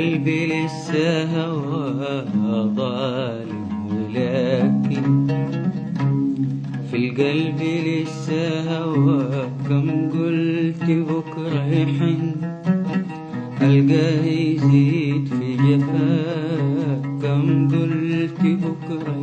قلبي لسه هواها ظالم ولكن في القلب لسه هوا كم قلت بكرة يحن ألقاه يزيد في جفاك كم قلت بكرة